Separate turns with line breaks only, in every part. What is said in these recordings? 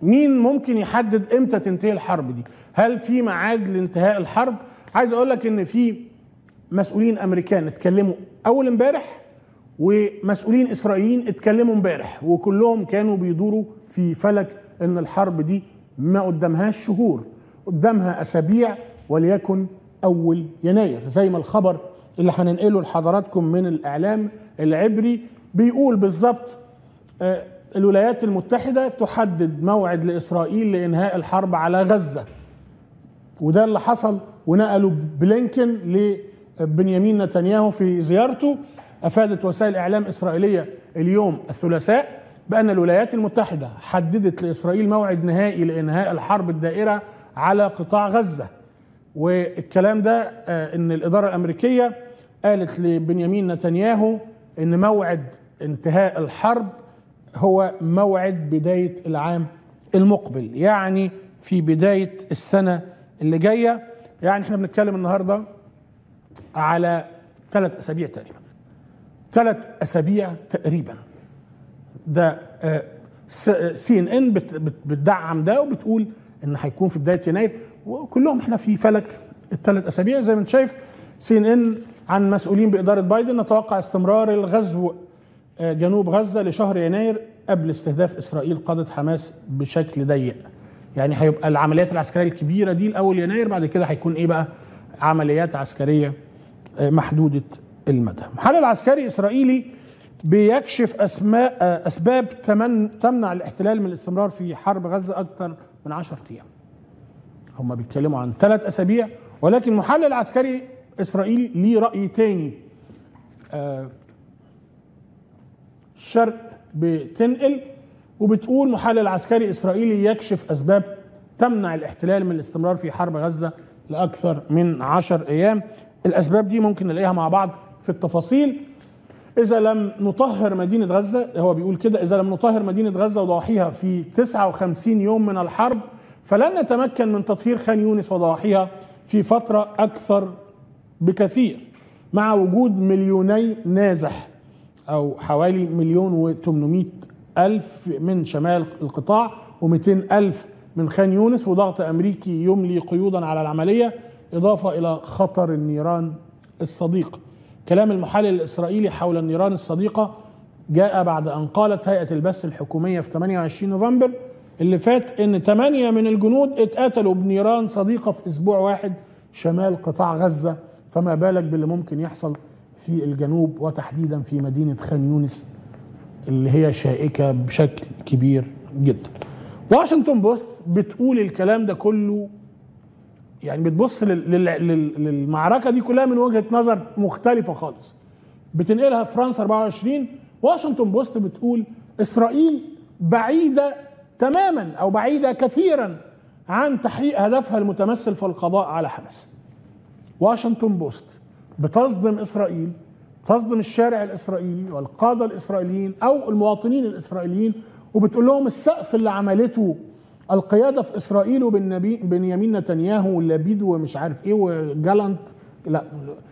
مين ممكن يحدد امتى تنتهي الحرب دي هل في ميعاد لانتهاء الحرب عايز اقول لك ان في مسؤولين امريكان اتكلموا اول امبارح ومسؤولين اسرائيليين اتكلموا امبارح وكلهم كانوا بيدوروا في فلك ان الحرب دي ما قدامهاش شهور قدامها اسابيع وليكن اول يناير زي ما الخبر اللي هننقله لحضراتكم من الاعلام العبري بيقول بالظبط آه، الولايات المتحده تحدد موعد لاسرائيل لانهاء الحرب على غزه وده اللي حصل ونقلوا بلينكن لبنيامين نتنياهو في زيارته افادت وسائل اعلام اسرائيليه اليوم الثلاثاء بان الولايات المتحده حددت لاسرائيل موعد نهائي لانهاء الحرب الدائره على قطاع غزه والكلام ده آه، ان الاداره الامريكيه قالت لبنيامين نتنياهو ان موعد انتهاء الحرب هو موعد بدايه العام المقبل يعني في بدايه السنه اللي جايه يعني احنا بنتكلم النهارده على ثلاث اسابيع تقريبا ثلاث اسابيع تقريبا ده سي ان ان بتدعم ده وبتقول ان هيكون في بدايه يناير وكلهم احنا في فلك الثلاث اسابيع زي ما انت شايف سي ان ان عن مسؤولين باداره بايدن نتوقع استمرار الغزو آه، جنوب غزه لشهر يناير قبل استهداف اسرائيل قاده حماس بشكل ضيق يعني هيبقى العمليات العسكريه الكبيره دي لاول يناير بعد كده هيكون ايه بقى عمليات عسكريه آه، محدوده المدى محلل عسكري اسرائيلي بيكشف اسماء آه، اسباب تمن تمنع الاحتلال من الاستمرار في حرب غزه اكثر من 10 ايام هم بيتكلموا عن ثلاث اسابيع ولكن محلل عسكري اسرائيلي ليه راي تاني آه، الشرق بتنقل وبتقول محلل عسكري اسرائيلي يكشف اسباب تمنع الاحتلال من الاستمرار في حرب غزه لاكثر من عشر ايام الاسباب دي ممكن نلاقيها مع بعض في التفاصيل اذا لم نطهر مدينه غزه هو بيقول كده اذا لم نطهر مدينه غزه وضواحيها في 59 يوم من الحرب فلن نتمكن من تطهير خان يونس وضواحيها في فتره اكثر بكثير مع وجود مليوني نازح او حوالي مليون و800 الف من شمال القطاع و200 الف من خان يونس وضغط امريكي يملي قيودا على العمليه اضافه الى خطر النيران الصديقه كلام المحلل الاسرائيلي حول النيران الصديقه جاء بعد ان قالت هيئه البث الحكوميه في 28 نوفمبر اللي فات ان 8 من الجنود اتقتلوا بنيران صديقه في اسبوع واحد شمال قطاع غزه فما بالك باللي ممكن يحصل في الجنوب وتحديدا في مدينه خان يونس اللي هي شائكه بشكل كبير جدا. واشنطن بوست بتقول الكلام ده كله يعني بتبص لل- لل- لل- للمعركه دي كلها من وجهه نظر مختلفه خالص. بتنقلها فرنسا 24 واشنطن بوست بتقول اسرائيل بعيده تماما او بعيده كثيرا عن تحقيق هدفها المتمثل في القضاء على حماس. واشنطن بوست بتصدم اسرائيل تصدم الشارع الاسرائيلي والقاده الاسرائيليين او المواطنين الاسرائيليين وبتقول لهم السقف اللي عملته القياده في اسرائيل وبالنبي بنيامين نتنياهو ولبيد ومش عارف ايه وجالانت لا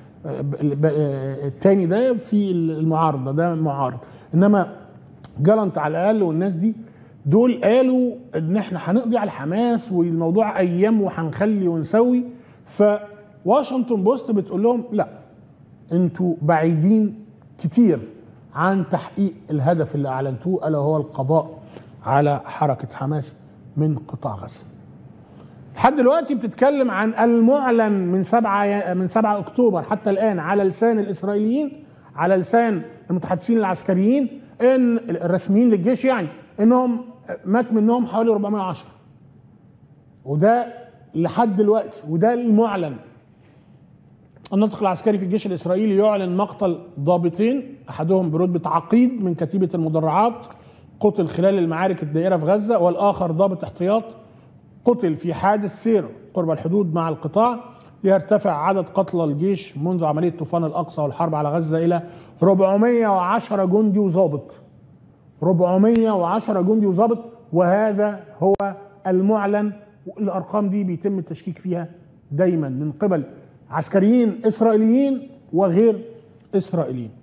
ب- ب- التاني ده في المعارضه ده معارض انما جالانت على الاقل والناس دي دول قالوا ان احنا هنقضي على حماس والموضوع ايام وهنخلي ونسوي فواشنطن بوست بتقول لهم لا انتوا بعيدين كتير عن تحقيق الهدف اللي اعلنتوه الا هو القضاء على حركه حماس من قطاع غزه. لحد دلوقتي بتتكلم عن المعلن من 7 من 7 اكتوبر حتى الان على لسان الاسرائيليين على لسان المتحدثين العسكريين ان الرسميين للجيش يعني انهم مات منهم حوالي 410 وده لحد دلوقتي وده المعلن الناطق العسكري في الجيش الاسرائيلي يعلن مقتل ضابطين احدهم برتبه عقيد من كتيبه المدرعات قتل خلال المعارك الدائره في غزه والاخر ضابط احتياط قتل في حادث سير قرب الحدود مع القطاع يرتفع عدد قتلى الجيش منذ عمليه طوفان الاقصى والحرب على غزه الى 410 جندي وضابط 410 جندي وضابط وهذا هو المعلن الارقام دي بيتم التشكيك فيها دايما من قبل عسكريين اسرائيليين وغير اسرائيليين